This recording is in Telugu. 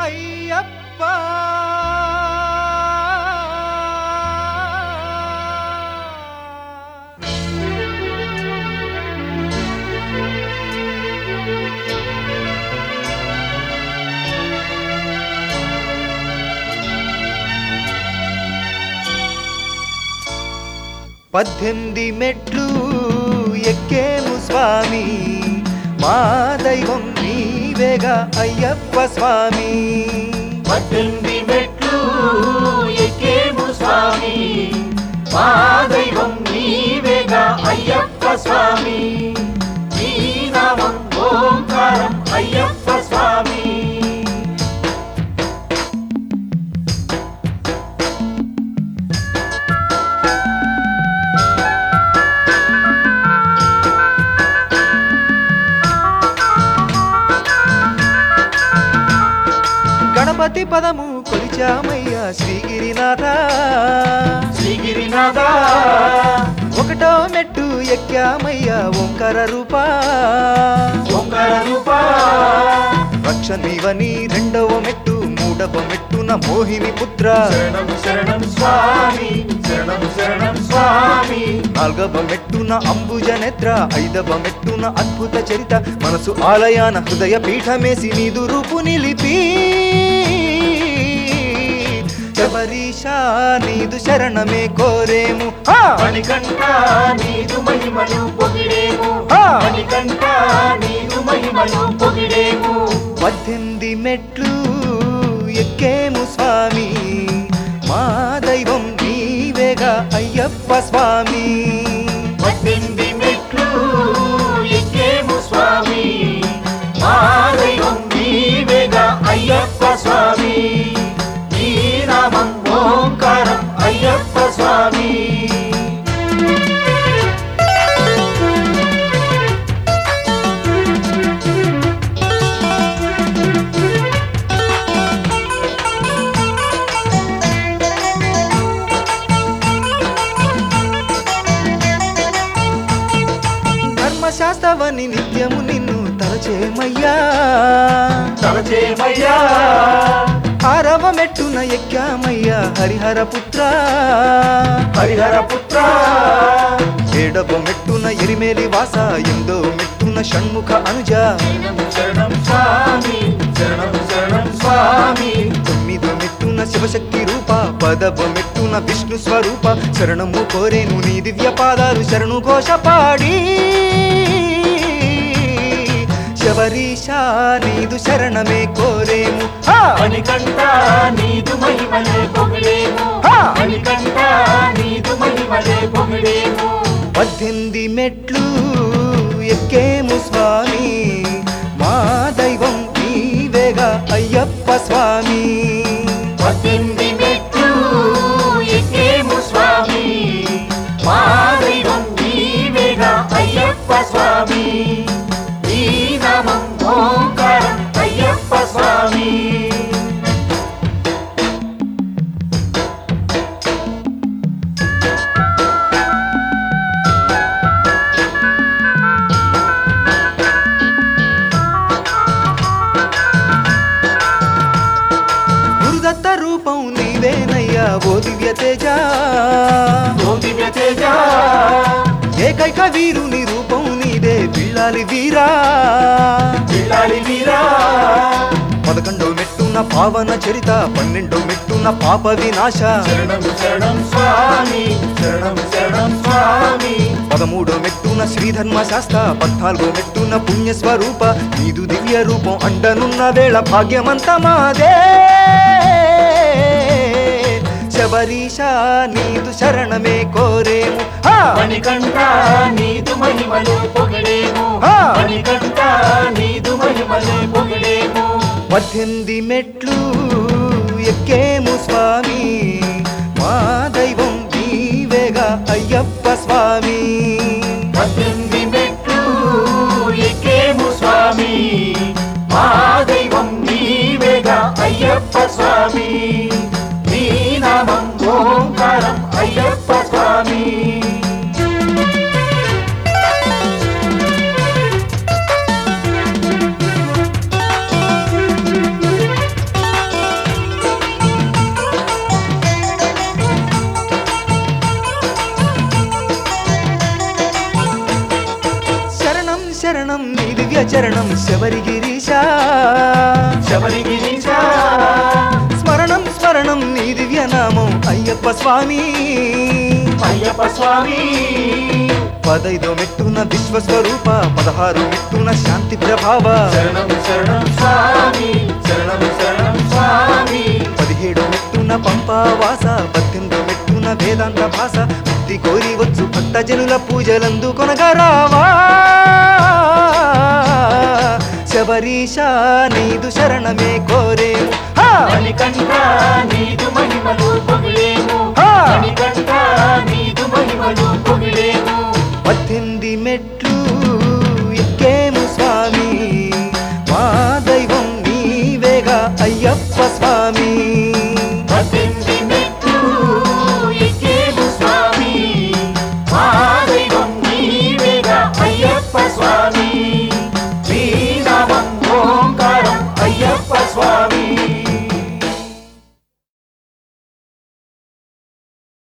అయ్యప్ప పద్దెనిమిది మెట్లు ఎక్కేము స్వామి మా దైవం నీవేగా అయ్యప్ప స్వామి పద్దెనిమిది మెట్లు ఎక్కేము స్వామి మా దైవం నీవేగా అయ్యప్ప స్వామి నీ నామం ఓంకారం అయ్యప్ప స్వామి గణపతి పదము కొలిచామయ్య శ్రీగిరినాథ శ్రీగిరినాథ ఒకటో మెట్టు ఎక్కామయ్య ఓంకర రూపా ఓంకార రూప రక్ష నీవని రెండవ మెట్టు మూడవ మెట్టున మోహిని పుత్ర శరణం శరణం స్వామి శరణం శరణం స్వామి నాల్గవ మెట్టున అంబుజ నేత్ర ఐదవ మెట్టున అద్భుత చరిత మనసు ఆలయాన హృదయ పీఠమేసి నీదు రూపు నిలిపి శబరీషా నీదు శరణమే కోరేము హా! మణికంఠ నీదు మహిమను పొగిడేము ఆ! మణికంఠ నీదు మహిమను పొగిడేము పద్దెనిమిది మెట్లు ఎక్కేము స్వామి మా దైవం నీవేగా అయ్యప్ప స్వామి పద్దెనిమిది మెట్లు ఎక్కేము స్వామి మా దైవం నీవేగా అయ్యప్ప స్వామి నీ నామం ఓంకారం అయ్యప్ప స్వామి ధర్మశాస్త్రవని నిత్యము నిన్ను తలచేమయ్యా తలచేమయ్యా ఆరవ మెట్టున ఎక్కామయ్యా హరిహర పుత్ర హరిహర పుత్ర ఏడవ మెట్టున ఎరిమేలి వాస ఎందో మెట్టున షణ్ముఖ అనుజ శరణం శరణం స్వామి శరణం శరణం స్వామి తొమ్మిదో మెట్టున శివశక్తి రూప పదవ మెట్టున విష్ణు స్వరూప శరణము కోరేను నీ దివ్య పాదాలు శరణు ఘోష పాడి శబరీషా నీదు శరణమే కోరేము హా! మణికంఠ నీదు మహిమలే పొగిడేము హా! మణికంఠ నీదు మహిమలే పొగిడేము పద్దెనిమిది మెట్లు ఎక్కేము స్వామి మా దైవం నీవేగా అయ్యప్ప స్వామి పద్దెనిమిది మెట్లు ఎక్కేము స్వామి మా దైవం నీవేగా అయ్యప్ప స్వామి నీ నామం ఓంకారం అయ్యప్ప స్వామి గురుదత్త రూపం నీవేనయ్యా ఓ దివ్య తేజ ఓ దివ్య తేజ ఏకైక వీరుని రూపం నీదే పిల్లాలి వీరా పిల్లాడి వీరా పదకొండో మెట్టున పావన చరిత పన్నెండో మెట్టున పాప వినాశ శరణం శరణం స్వామి శరణం శరణం స్వామి పదమూడో మెట్టున శ్రీధర్మ శాస్త్ర పద్నాలుగో మెట్టున పుణ్య స్వరూప నీదు దివ్య రూపం అండనున్న వేళ భాగ్యమంత మాదే శబరీషా నీదు శరణమే కోరేము హా! మణికంఠ నీదు మహిమలు పొగిడేము ఆ! మణికంఠ నీదు మహిమలు పొగిడేము పద్దెనిమిది మెట్లు ఎక్కేము స్వామి మా దైవం నీవేగా అయ్యప్ప స్వామి పద్దెనిమిది మెట్లు ఎక్కేము స్వామి మా దైవం నీవేగా అయ్యప్ప స్వామి నీ నామం ఓంకారం అయ్యప్ప స్వామి చరణం శబరిగిరీశ శబరిగిరీశ స్మరణం స్మరణం నీ దివ్యనామం అయ్యప్ప స్వామి అయ్యప్ప స్వామి పదైదో మెట్టున విశ్వస్వరూప పదహారు మెట్టున శాంతి ప్రభావ శరణం శరణం స్వామి శరణం శరణం స్వామి పదిహేడో మెట్టున పంపావాస పద్దెనిమిదో మెట్టున వేదాంత భాష ముక్తి కోరి వచ్చు భక్తజనుల పూజలందు కొనగరావా శబరీష నీదు శరణమే కోరేము హా! మణికంఠ నీదు మహిమలు పొగిడేము ఆ! మణికంఠ నీదు మహిమలు పొగిడేము పద్దెనిమిది మెట్లు ఎక్కేము స్వామి